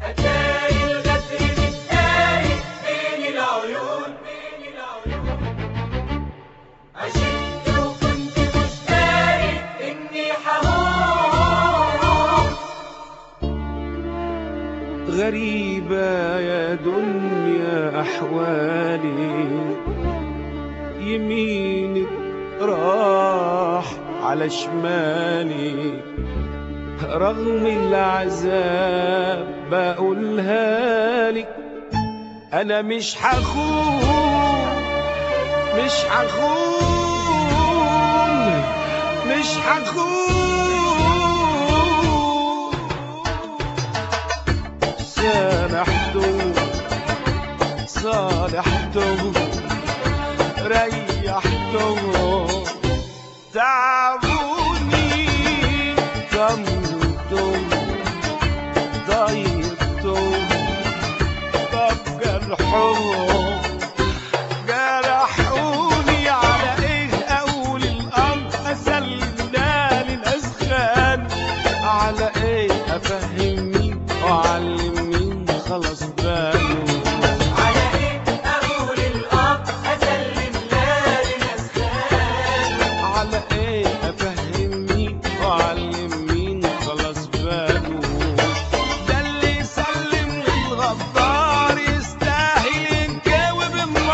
أتاري الغدر متداري بين العيون بين العيون عشقت وكنت مش داري إني حموم غريبة يا دنيا أحوالي يمينك راح على شمالي رغم العذاب بقولها لك أنا مش حخون مش حخون مش حخون سامحته صالحته ريحته تعبوني طمنته ضيقته طب جرحه جرحوني على ايه اول الامر اسلمنا للاسخان على ايه افهم مين واعلم مين خلاص باله على إيه أقول الأب أسلم لا لنسخان على ايه افهم مين واعلم مين خلاص باله ده اللي يسلم للغدار يستاهل ينجاوب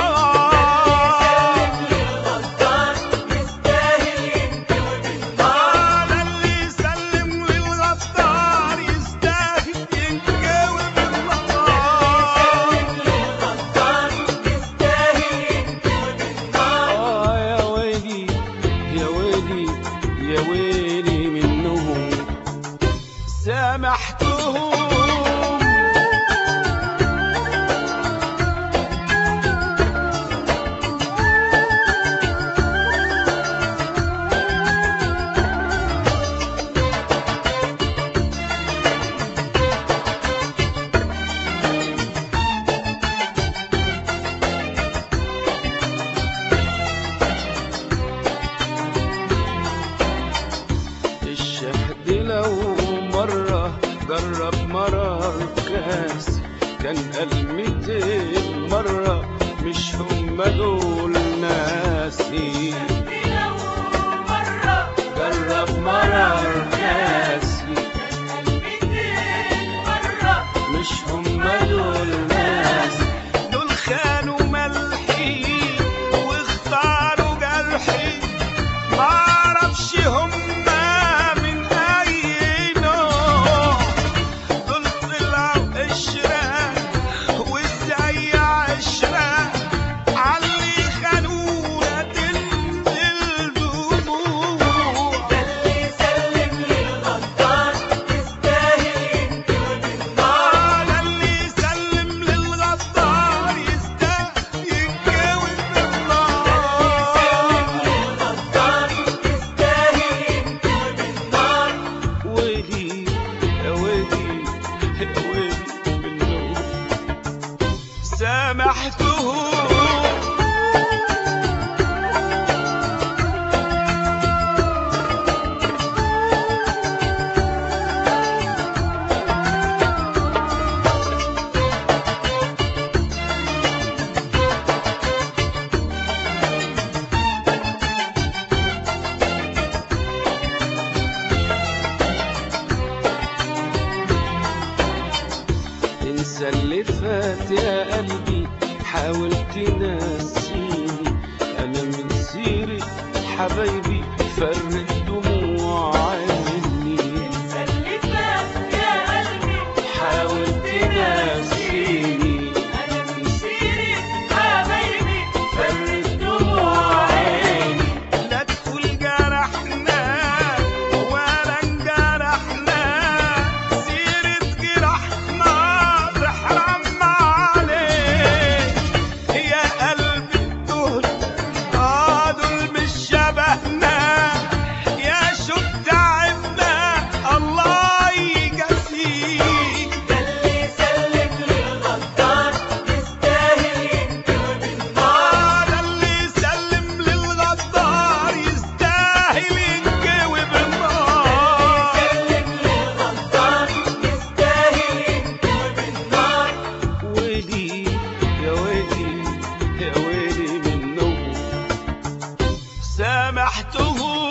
النار للغدار يستاهل ينجوب النار ده اللي يسلم للغدار يستاهل ينجاوب النار للغدار يستاهل ينجوب النار آه يا ويلي يا ويلي يا ويلي منهم سامحتهم الشهد لو مرة جرب مرة كاس كان قال ميتين مرة مش هم دول ناسي لو مرة جرب مرة كاسي ميتين مرة مش هم دول ناس دول خانوا ملحي واختاروا جرحي معرفش هم من اي نوع دول طلعوا قشرة وازاي عشرة علي خانونا تنزل دموع ده اللي يسلم للغدار يستاهل ينجوب النار على اللي يسلم للغدار يستاهل يتجاوز بالنار للغدار يستاهل ينجوب النار ويلي يا ويلي يا ويلي منهم سامحتهم انسى اللي فات يا قلبي حاول تنسيني انا من سيرة حبايبي فرت دموع عيني اللي فات يا قلبي حاول تنسيني أنا من سيرة حبايبي فرت دموع عيني لا تقول جرحنا ولا انجرحنا سيرة جرحنا تحرم عليك يا قلبي دول اه دول مش شبهنا سامحته